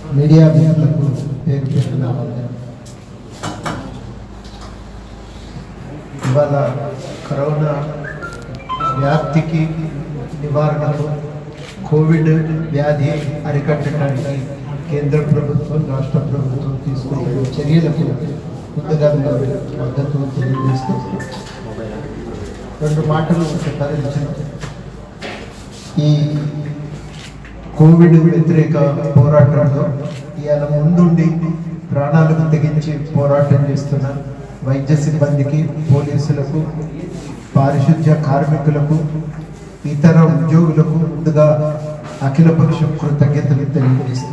Media మిత్రులకు పేరు పేరున వందనం. ఇవాళ కరోనా వ్యాప్తికి నివారణకు కోవిడ్ వ్యాధి అరికట్టడానికి కేంద్ర ప్రభుత్వం రాష్ట్ర ప్రభుత్వం తీసుకుంటున్న చర్యలకు ముందుగా మేము మద్దతు తెలియజేస్తూ రెండు మాటలు చెప్పదలిచిన ఈ కోవిడ్ వ్యతిరేక పోరాటంలో ఇవాళ ముందుండి ప్రాణాలకు తెగించి పోరాటం చేస్తున్న వైద్య సిబ్బందికి పోలీసులకు పారిశుద్ధ్య కార్మికులకు ఇతర ఉద్యోగులకు ముందుగా అఖిలపక్షం కృతజ్ఞతలు తెలియజేస్తుంది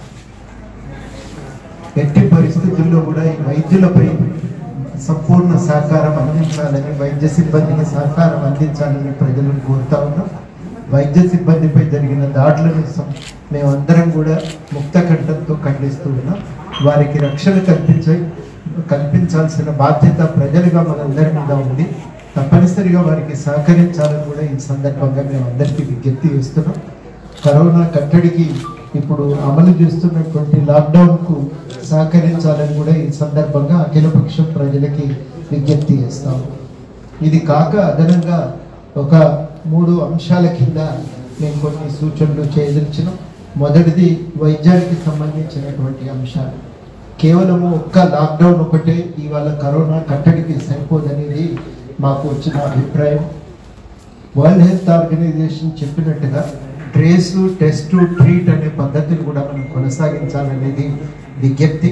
ఎట్టి పరిస్థితుల్లో కూడా ఈ వైద్యులపై సంపూర్ణ సహకారం అందించాలని వైద్య సిబ్బందికి సహకారం అందించాలని ప్రజలను కోరుతా ఉన్నాం వైద్య సిబ్బందిపై జరిగిన దాడులను సం- మేమందరం కూడా ముక్త కంఠంతో ఖండిస్తూ ఉన్నాం వారికి రక్షణ కల్పించే కల్పించాల్సిన బాధ్యత ప్రజలుగా మనందరి మీద ఉంది తప్పనిసరిగా వారికి సహకరించాలని కూడా ఈ సందర్భంగా మేము అందరికీ విజ్ఞప్తి చేస్తున్నాం కరోనా కట్టడికి ఇప్పుడు అమలు చేస్తున్నటువంటి లాక్డౌన్ కు సహకరించాలని కూడా ఈ సందర్భంగా అఖిలపక్షం ప్రజలకి విజ్ఞప్తి చేస్తాం ఇది కాక అదనంగా ఒక మూడు అంశాల కింద మేము కొన్ని సూచనలు చేయదలిచినాం మొదటిది వైద్యానికి సంబంధించినటువంటి అంశాలు కేవలము ఒక్క లాక్డౌన్ ఒకటే ఇవాళ కరోనా కట్టడికి సరిపోదనేది మాకు వచ్చిన అభిప్రాయం వరల్డ్ హెల్త్ ఆర్గనైజేషన్ చెప్పినట్టుగా ట్రేస్ టెస్ట్ ట్రీట్ అనే పద్ధతిని కూడా మనం కొనసాగించాలనేది విజ్ఞప్తి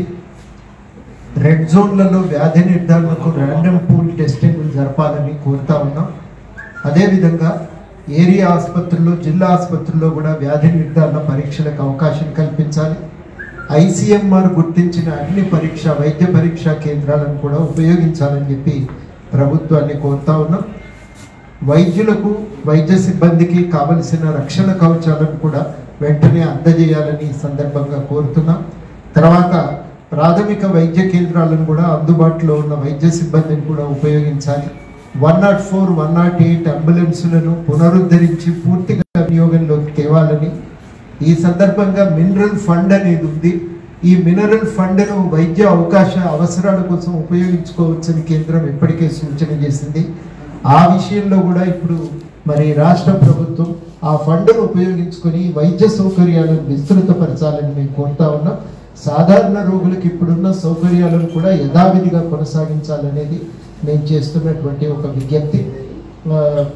రెడ్ జోన్లలో వ్యాధి నిర్ధారణకు ర్యాండమ్ పూల్ టెస్టింగ్ జరపాలని కోరుతా ఉన్నాం అదేవిధంగా ఏరియా ఆసుపత్రుల్లో జిల్లా ఆసుపత్రుల్లో కూడా వ్యాధి నిర్ధారణ పరీక్షలకు అవకాశం కల్పించాలి ఐసీఎంఆర్ గుర్తించిన అన్ని పరీక్ష వైద్య పరీక్షా కేంద్రాలను కూడా ఉపయోగించాలని చెప్పి ప్రభుత్వాన్ని కోరుతా ఉన్నాం వైద్యులకు వైద్య సిబ్బందికి కావలసిన రక్షణ కవచాలను కూడా వెంటనే అందజేయాలని ఈ సందర్భంగా కోరుతున్నాం తర్వాత ప్రాథమిక వైద్య కేంద్రాలను కూడా అందుబాటులో ఉన్న వైద్య సిబ్బందిని కూడా ఉపయోగించాలి one nought four one nought eight అంబులెన్సులను పునరుద్ధరించి పూర్తిగా వినియోగంలోకి తేవాలని ఈ సందర్భంగా మినరల్ ఫండ్ అనేది ఉంది ఈ మినరల్ ఫండ్ను వైద్య అవకాశ అవసరాల కోసం ఉపయోగించుకోవచ్చని కేంద్రం ఇప్పటికే సూచన చేసింది ఆ విషయంలో కూడా ఇప్పుడు మరి రాష్ట్ర ప్రభుత్వం ఆ ఫండ్ను ఉపయోగించుకొని వైద్య సౌకర్యాలను విస్తృతపరచాలని మేము కోరుతా ఉన్నాం సాధారణ రోగులకు ఇప్పుడున్న సౌకర్యాలను కూడా యథావిధిగా కొనసాగించాలనేది మేము చేస్తున్నటువంటి ఒక విజ్ఞప్తి ఆ,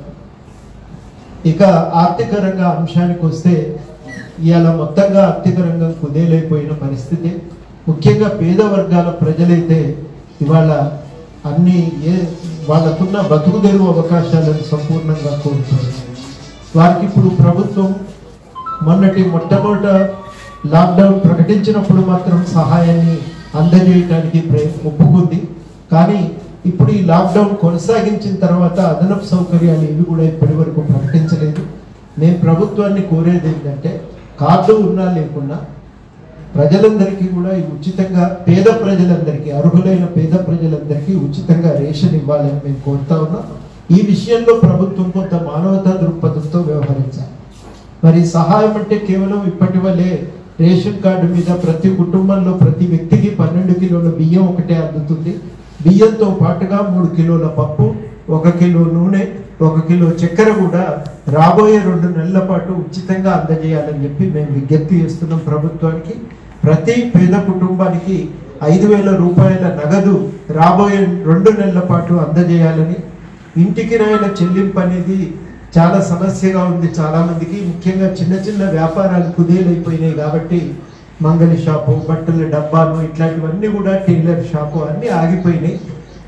ఇక ఆర్థిక రంగ అంశానికి వస్తే ఇవాళ మొత్తంగా ఆర్థిక రంగం కుదేలైపోయిన పరిస్థితి ముఖ్యంగా పేద వర్గాల ప్రజలైతే ఇవాళ అన్ని ఏ వాళ్ళకున్న బతుకు తెరువు అవకాశాలను సంపూర్ణంగా కోరుతున్నారు వారికి ఇప్పుడు ప్రభుత్వం మొన్నటి మొట్టమొదట లాక్డౌన్ ప్రకటించినప్పుడు మాత్రం సహాయాన్ని అందజేయడానికి ప్రే- ఒప్పుకుంది కానీ ఇప్పుడు ఈ లాక్డౌన్ కొనసాగించిన తర్వాత అదనపు సౌకర్యాలు ఇవి కూడా ఇప్పటి వరకు ప్రకటించలేదు నేను ప్రభుత్వాన్ని కోరేది ఏంటంటే కార్డు ఉన్నా లేకున్నా ప్రజలందరికీ కూడా ఈ ఉచితంగా పేద ప్రజలందరికీ అర్హులైన పేద ప్రజలందరికీ ఉచితంగా రేషన్ ఇవ్వాలని మేము కోరుతా ఉన్నాం ఈ విషయంలో ప్రభుత్వం కొంత మానవతా దృక్పథంతో వ్యవహరించాలి మరి సహాయం అంటే కేవలం ఇప్పటి వల్లే రేషన్ కార్డు మీద ప్రతి కుటుంబంలో ప్రతి వ్యక్తికి పన్నెండు కిలోల బియ్యం ఒకటే అందుతుంది బియ్యంతో పాటుగా మూడు కిలోల పప్పు ఒక కిలో నూనె ఒక కిలో చక్కెర కూడా రాబోయే రెండు నెలల పాటు ఉచితంగా అందజేయాలని చెప్పి మేము విజ్ఞప్తి చేస్తున్నాం ప్రభుత్వానికి ప్రతి పేద కుటుంబానికి ఐదు వేల రూపాయల నగదు రాబోయే రెండు నెలల పాటు అందజేయాలని ఇంటి కిరాయిల చెల్లింపు అనేది చాలా సమస్యగా ఉంది చాలా మందికి ముఖ్యంగా చిన్న చిన్న వ్యాపారాలు కుదేలైపోయినాయి కాబట్టి మంగళి షాపు బట్టల డబ్బాలు ఇట్లాంటివన్నీ కూడా టైలర్ షాపు అన్నీ ఆగిపోయినాయి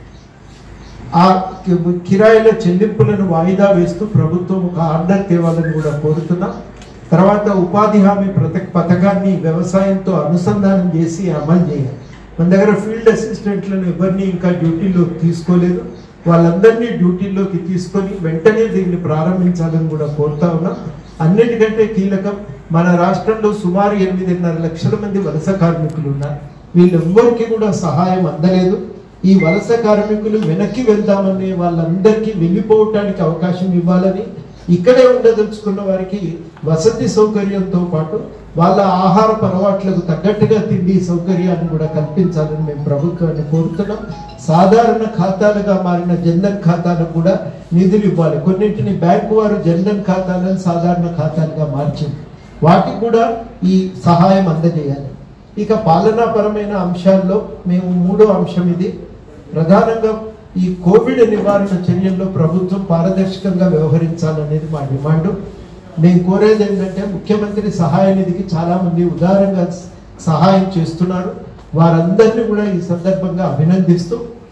ఆ కి- కిరాయిల చెల్లింపులను వాయిదా వేస్తూ ప్రభుత్వం ఒక ఆర్డర్ తేవాలని కూడా కోరుతున్నాం తర్వాత ఉపాధి హామీ ప్రత పథకాన్ని వ్యవసాయంతో అనుసంధానం చేసి అమలు చేయాలి మన దగ్గర ఫీల్డ్ అసిస్టెంట్లను ఎవరిని ఇంకా డ్యూటీలోకి తీసుకోలేదు వాళ్ళందరినీ డ్యూటీలోకి తీసుకొని వెంటనే దీన్ని ప్రారంభించాలని కూడా కోరుతా ఉన్నాం అన్నిటికంటే కీలకం మన రాష్ట్రంలో సుమారు ఎనిమిదిన్నర లక్షల మంది వలస కార్మికులు ఉన్నారు వీళ్ళెవ్వరికి కూడా సహాయం అందలేదు ఈ వలస కార్మికులు వెనక్కి వెళ్దామని వాళ్ళందరికీ వెళ్ళిపోవటానికి అవకాశం ఇవ్వాలని ఇక్కడే ఉండదలుచుకున్న వారికి వసతి సౌకర్యంతో పాటు వాళ్ళ ఆహారపు అలవాట్లకు తగ్గట్టుగా తిండి సౌకర్యాన్ని కూడా కల్పించాలని మేము ప్రభుత్వాన్ని కోరుతున్నాం సాధారణ ఖాతాలుగా మారిన జన్ధన్ ఖాతాలకు కూడా నిధులు ఇవ్వాలి కొన్నింటిని బ్యాంకు వారు జన్ధన్ ఖాతాలను సాధారణ ఖాతాలుగా మార్చింది వాటికి కూడా ఈ సహాయం అందజేయాలి ఇక పాలనాపరమైన అంశాల్లో మేము మూడో అంశం ఇది ప్రధానంగా ఈ కోవిడ్ నివారణ చర్యల్లో ప్రభుత్వం పారదర్శకంగా వ్యవహరించాలనేది మా డిమాండ్ నేను కోరేది ఏంటంటే ముఖ్యమంత్రి సహాయ నిధికి చాలా మంది ఉదారంగా సహాయం చేస్తున్నారు వారందరినీ కూడా ఈ సందర్భంగా అభినందిస్తూ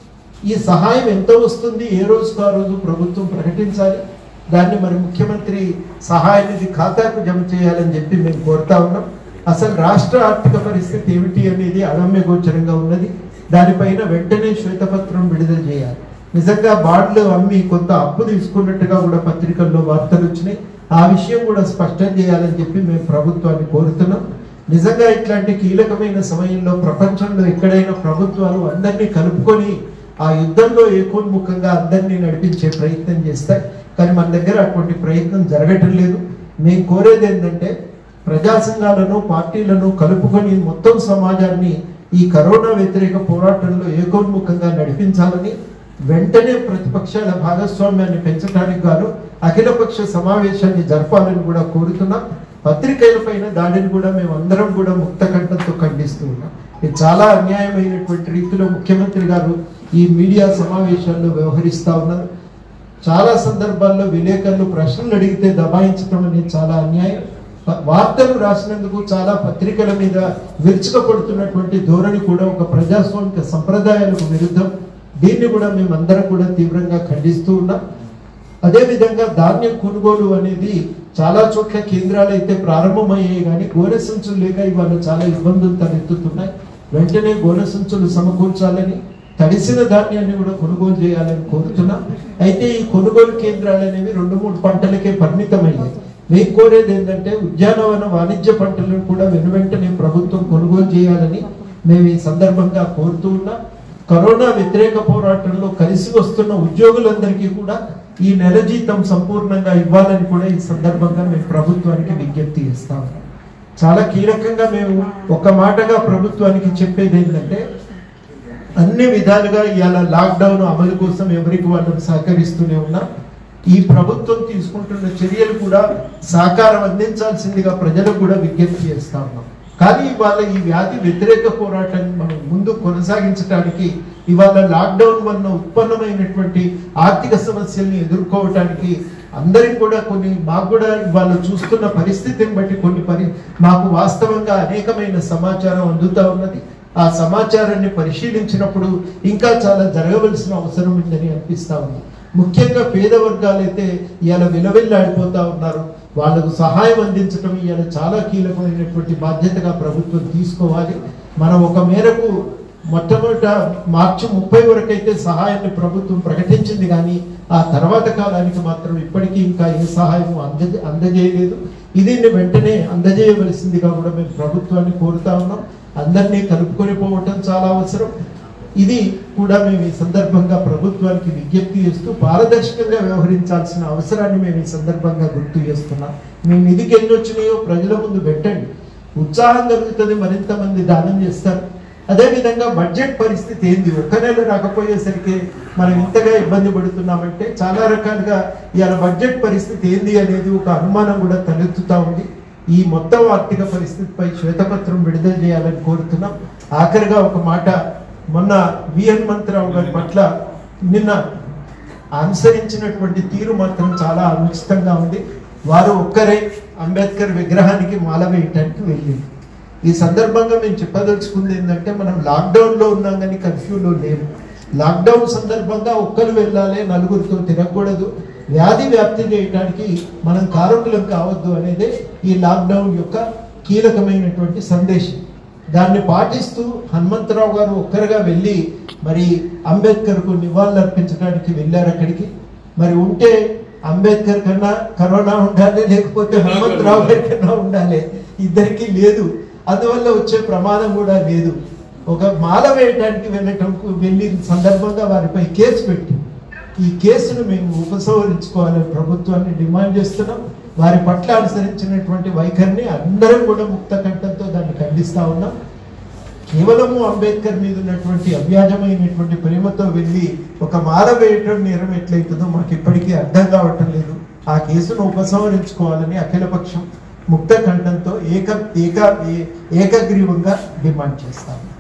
ఈ సహాయం ఎంత వస్తుంది ఏ రోజుకు ఆ రోజు ప్రభుత్వం ప్రకటించాలి దాన్ని మరి ముఖ్యమంత్రి సహాయ నిధి ఖాతాకు జమ చేయాలని చెప్పి మేము కోరుతా ఉన్నాం అసలు రాష్ట్ర ఆర్థిక పరిస్థితి ఏమిటి అనేది అగమ్య గోచరంగా ఉన్నది దానిపైన వెంటనే శ్వేతపత్రం విడుదల చేయాలి నిజంగా బాండ్లు అమ్మి కొంత అప్పు తీసుకున్నట్టుగా కూడా పత్రికల్లో వార్తలు వచ్చినాయి ఆ విషయం కూడా స్పష్టం చేయాలని చెప్పి మేము ప్రభుత్వాన్ని కోరుతున్నాం నిజంగా ఇట్లాంటి కీలకమైన సమయంలో ప్రపంచంలో ఎక్కడైనా ప్రభుత్వాలు అందరినీ కలుపుకొని ఆ యుద్ధంలో ఏకోన్ముఖంగా అందరినీ నడిపించే ప్రయత్నం చేస్తాయి కానీ మన దగ్గర అటువంటి ప్రయత్నం జరగటం లేదు మేము కోరేది ఏంటంటే ప్రజా సంఘాలను పార్టీలను కలుపుకొని మొత్తం సమాజాన్ని ఈ కరోనా వ్యతిరేక పోరాటంలో ఏకోన్ముఖంగా నడిపించాలని వెంటనే ప్రతిపక్షాల భాగస్వామ్యాన్ని పెంచడానికి గాను అఖిలపక్ష సమావేశాన్ని జరపాలని కూడా కోరుతున్నాం పత్రికల పైన దాడిని కూడా మేము అందరం కూడా ముక్త కంఠంతో ఖండిస్తూ ఉన్నాం ఇది చాలా అన్యాయమైనటువంటి రీతిలో ముఖ్యమంత్రి గారు ఈ మీడియా సమావేశాల్లో వ్యవహరిస్తా ఉన్నారు చాలా సందర్భాల్లో విలేకరులు ప్రశ్నలు అడిగితే దబాయించడం అనేది చాలా అన్యాయం వా- వార్తలు రాసినందుకు చాలా పత్రికల మీద విరుచుకపడుతున్నటువంటి ధోరణి కూడా ఒక ప్రజాస్వామిక సంప్రదాయాలకు విరుద్ధం దీన్ని కూడా మేము అందరం కూడా తీవ్రంగా ఖండిస్తూ ఉన్నాం అదేవిధంగా ధాన్యం కొనుగోలు అనేది చాలా చోట్ల కేంద్రాలు అయితే ప్రారంభమయ్యాయి కానీ గోనె సంచులు లేక ఇవాళ చాలా ఇబ్బందులు తలెత్తుతున్నాయి వెంటనే గోనె సంచులు సమకూర్చాలని తడిసిన ధాన్యాన్ని కూడా కొనుగోలు చేయాలని కోరుతున్నాం అయితే ఈ కొనుగోలు కేంద్రాలు అనేవి రెండు మూడు పంటలకే పరిమితమయ్యాయి మేము కోరేది ఏంటంటే ఉద్యానవన వాణిజ్య పంటలను కూడా వెను వెంటనే ప్రభుత్వం కొనుగోలు చేయాలని మేము ఈ సందర్భంగా కోరుతూ ఉన్నాం కరోనా వ్యతిరేక పోరాటంలో కలిసి వస్తున్న ఉద్యోగులందరికీ కూడా ఈ నెల జీతం సంపూర్ణంగా ఇవ్వాలని కూడా ఈ సందర్భంగా మేము ప్రభుత్వానికి విజ్ఞప్తి చేస్తాం చాలా కీలకంగా మేము ఒక మాటగా ప్రభుత్వానికి చెప్పేది ఏంటంటే అన్ని విధాలుగా ఇవాళ లాక్డౌన్ అమలు కోసం ఎవరికి వాళ్ళు సహకరిస్తూనే ఉన్నాం ఈ ప్రభుత్వం తీసుకుంటున్న చర్యలు కూడా సహకారం అందించాల్సిందిగా ప్రజలకు కూడా విజ్ఞప్తి చేస్తా ఉన్నాం కానీ ఇవాళ ఈ వ్యాధి వ్యతిరేక పోరాటాన్ని మనం ముందు కొనసాగించడానికి ఇవాళ లాక్డౌన్ వలన ఉత్పన్నమైనటువంటి ఆర్థిక సమస్యల్ని ఎదుర్కోవటానికి అందరికి కూడా కొన్ని మాకు కూడా ఇవాళ చూస్తున్న పరిస్థితిని బట్టి కొన్ని పరి మాకు వాస్తవంగా అనేకమైన సమాచారం అందుతా ఉన్నది ఆ సమాచారాన్ని పరిశీలించినప్పుడు ఇంకా చాలా జరగవలసిన అవసరం ఉందని అనిపిస్తా ఉంది ముఖ్యంగా పేద వర్గాలైతే ఇవాళ విలవిల్లాడిపోతా ఉన్నారు వాళ్ళకు సహాయం అందించడం ఇవాళ చాలా కీలకమైనటువంటి బాధ్యతగా ప్రభుత్వం తీసుకోవాలి మనం ఒక మేరకు మొట్టమొదట మార్చి ముప్పై వరకు అయితే సహాయాన్ని ప్రభుత్వం ప్రకటించింది కానీ ఆ తర్వాత కాలానికి మాత్రం ఇప్పటికీ ఇంకా ఏ సహాయం అందజ అందజేయలేదు ఇది వెంటనే అందజేయవలసిందిగా కూడా మేము ప్రభుత్వాన్ని కోరుతా ఉన్నాం అందరినీ కలుపుకొని పోవటం చాలా అవసరం ఇది కూడా మేము ఈ సందర్భంగా ప్రభుత్వానికి విజ్ఞప్తి చేస్తూ పారదర్శకంగా వ్యవహరించాల్సిన అవసరాన్ని మేము ఈ సందర్భంగా గుర్తు చేస్తున్నాం మీ నిధికి ఎన్ని వచ్చినాయో ప్రజల ముందు పెట్టండి ఉత్సాహం కలుగుతుంది మరింత మంది దానం చేస్తారు అదేవిధంగా బడ్జెట్ పరిస్థితి ఏంది ఒక్క నెల రాకపోయేసరికి మనం ఇంతగా ఇబ్బంది పడుతున్నామంటే చాలా రకాలుగా ఇవాళ బడ్జెట్ పరిస్థితి ఏంది అనేది ఒక అనుమానం కూడా తలెత్తుతా ఉంది ఈ మొత్తం ఆర్థిక పరిస్థితిపై శ్వేతపత్రం విడుదల చేయాలని కోరుతున్నాం ఆఖరిగా ఒక మాట మొన్న విఎన్ మంత్రావు గారి పట్ల నిన్న అనుసరించినటువంటి తీరు మాత్రం చాలా అనుచితంగా ఉంది వారు ఒక్కరే అంబేద్కర్ విగ్రహానికి మాల వేయటానికి వెళ్ళింది ఈ సందర్భంగా మేము చెప్పదలుచుకుంది ఏంటంటే మనం లాక్డౌన్లో ఉన్నాం కానీ కర్ఫ్యూలో లేము లాక్డౌన్ సందర్భంగా ఒక్కరు వెళ్ళాలి నలుగురితో తిరగకూడదు వ్యాధి వ్యాప్తి చేయడానికి మనం కారకులం కావద్దు అనేదే ఈ లాక్డౌన్ యొక్క కీలకమైనటువంటి సందేశం దాన్ని పాటిస్తూ హనుమంతరావు గారు ఒక్కరుగా వెళ్ళి మరి అంబేద్కర్కు నివాళులు అర్పించడానికి వెళ్ళారు అక్కడికి మరి ఉంటే అంబేద్కర్ కన్నా కరోనా ఉండాలి లేకపోతే హనుమంతరావు గారి కన్నా ఉండాలి ఇద్దరికి లేదు అందువల్ల వచ్చే ప్రమాదం కూడా లేదు ఒక మాల వేయడానికి వెళ్ళటం వెళ్ళిన సందర్భంగా వారిపై కేసు పెట్టి ఈ కేసును మేము ఉపసంహరించుకోవాలని ప్రభుత్వాన్ని డిమాండ్ చేస్తున్నాం వారి పట్ల అనుసరించినటువంటి వైఖరిని అందరం కూడా ముక్త కంఠంతో దాన్ని ఖండిస్తా ఉన్నాం కేవలము అంబేద్కర్ మీద ఉన్నటువంటి అవ్యాజమైనటువంటి ప్రేమతో వెళ్ళి ఒక మాల వేయటం నేరం ఎట్లయితుందో మాకు ఇప్పటికీ అర్థం కావటం లేదు ఆ కేసును ఉపసంహరించుకోవాలని అఖిలపక్షం ముక్త కంఠంతో ఏక ఏక ఏ- ఏకగ్రీవంగా డిమాండ్ చేస్తాము